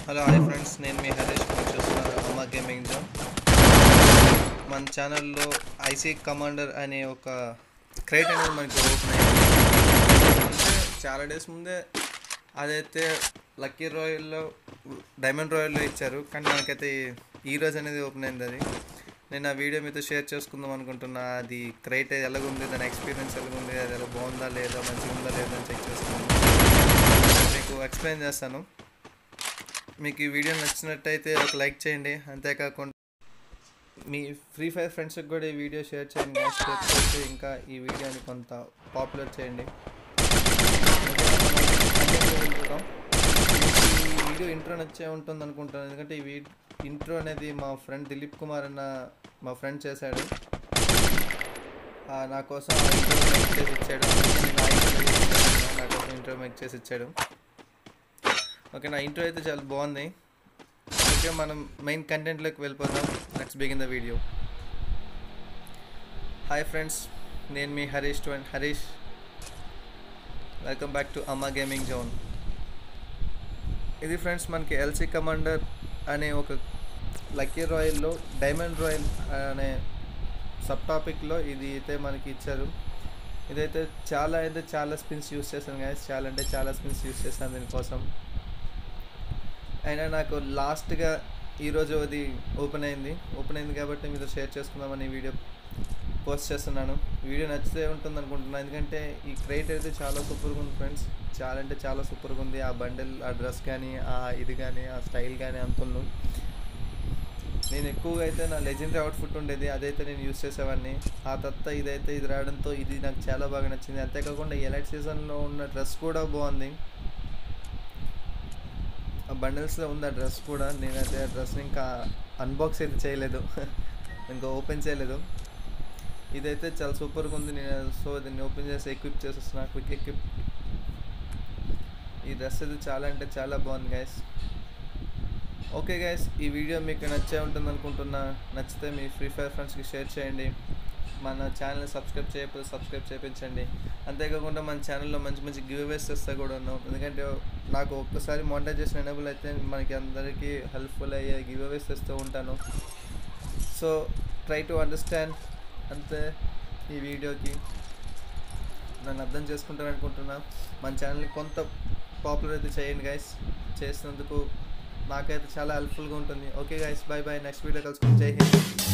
Hello hi friends నేను మీ హరీష్ మీరు చూస్తున్నారు అమ్మ గేమింగ్ జోన్ మన ఛానల్లో ఐసీ కమాండర్ అనే ఒక క్రేట్ అనేది మనకి ఓపెన్ అయింది అంటే చాలా డేస్ ముందే అదైతే లక్కీ రాయల్లో డైమండ్ రాయల్లో ఇచ్చారు కానీ మనకైతే ఈ రోజు అనేది ఓపెన్ అయింది అది నేను ఆ వీడియో మీతో షేర్ చేసుకుందాం అనుకుంటున్నా అది క్రైట్ ఎలాగుంది దాని ఎక్స్పీరియన్స్ ఎలాగుంది అది ఎలా బాగుందా లేదా మంచిగా ఉందా లేదా అని చెక్ చేసుకుందాం మీకు ఎక్స్ప్లెయిన్ చేస్తాను మీకు ఈ వీడియో నచ్చినట్టయితే ఒక లైక్ చేయండి అంతేకాకుండా మీ ఫ్రీ ఫైర్ ఫ్రెండ్స్కి కూడా ఈ వీడియో షేర్ చేయండి షేర్ చేసి ఇంకా ఈ వీడియోని కొంత పాపులర్ చేయండి వెళ్తాం. ఈ వీడియో ఇంట్రో నచ్చే ఉంటుంది అనుకుంటాను ఎందుకంటే ఈ వీ ఇంట్రో అనేది మా ఫ్రెండ్ దిలీప్ కుమార్ అన్న మా ఫ్రెండ్ చేశాడు ఆ, నా కోసం ఆ ఇంట్రో మేక్ చేసి ఇచ్చాడు అందుకే నేను ఆ intro చేశాను. నా కోసం ఇంట్రో మేక్ చేసి ఇచ్చాడు ఓకే నా ఇంట్రో అయితే చాలా బాగుంది ఓకే మనం మెయిన్ కంటెంట్లోకి వెళ్ళిపోదాం let's begin the video hi friends నేను మీ Harish to and Harish welcome back to Amma gaming zone ఇది ఫ్రెండ్స్ మనకి ఎల్సీ కమాండర్ అనే ఒక లక్కీ రాయల్లో డైమండ్ రాయల్ అనే సబ్ టాపిక్లో ఇది అయితే మనకి ఇచ్చారు ఇదైతే చాలా అయితే చాలా స్పిన్స్ యూస్ చేశాను గాయస్ చాలా అంటే చాలా స్పిన్స్ యూస్ చేశాను దీనికోసం అయినా నాకు లాస్ట్గా ఈరోజు అది ఓపెన్ అయింది ఓపెన్ అయింది కాబట్టి మీతో షేర్ చేసుకుందామని వీడియో పోస్ట్ చేస్తున్నాను వీడియో నచ్చితే ఉంటుంది అనుకుంటున్నాను ఎందుకంటే ఈ క్రేట్ అయితే చాలా సూపర్గా ఉంది ఫ్రెండ్స్ చాలా అంటే చాలా సూపర్గా ఉంది ఆ బండిల్ ఆ డ్రెస్ కానీ ఆ ఇది కానీ ఆ స్టైల్ కానీ అంతున్ను నేను ఎక్కువగా అయితే నా లెజెండరీ అవుట్ఫిట్ ఉండేది అదైతే నేను యూస్ చేసేవాడిని ఆ తర్వాత ఇదైతే ఇది రావడంతో ఇది నాకు చాలా బాగా నచ్చింది అంతేకాకుండా ఎలైట్ సీజన్లో ఉన్న డ్రెస్ కూడా బాగుంది ఆ బండిల్స్లో ఉంది ఆ డ్రెస్ కూడా నేనైతే ఆ డ్రెస్ని ఇంకా అన్బాక్స్ అయితే చేయలేదు ఇంకా ఓపెన్ చేయలేదు ఇదైతే చాలా సూపర్గా ఉంది నేను సో దీన్ని ఓపెన్ చేసి ఎక్విప్ చేసేస్తున్నా క్విక్ ఎక్విప్ ఈ డ్రెస్ అయితే చాలా అంటే చాలా బాగుంది గైస్ ఓకే గైస్ ఈ వీడియో మీకు నచ్చే ఉంటుంది అనుకుంటున్నా నచ్చితే మీ ఫ్రీ ఫైర్ ఫ్రెండ్స్కి షేర్ చేయండి మన ఛానల్ సబ్స్క్రైబ్ చేయకపోతే సబ్స్క్రైబ్ చేయించండి అంతేకాకుండా మన ఛానల్లో మంచి మంచి గివ్ అవేస్ తెస్తా కూడా ఉన్నాం ఎందుకంటే నాకు ఒక్కసారి మానిటైజేషన్ ఎనేబుల్ అయితే మనకి అందరికీ హెల్ప్ఫుల్ అయ్యే గివ్ అవేస్ తెస్తూ ఉంటాను సో ట్రై టు అండర్స్టాండ్ అంతే ఈ వీడియోకి నన్ను అర్థం చేసుకుంటాను అనుకుంటున్నా మన ఛానల్ని కొంత పాపులర్ అయితే చేయండి గైస్ చేసినందుకు నాకైతే చాలా హెల్ప్ఫుల్గా ఉంటుంది okay guys bye bye next video కలుసుకుంటే జై హింద్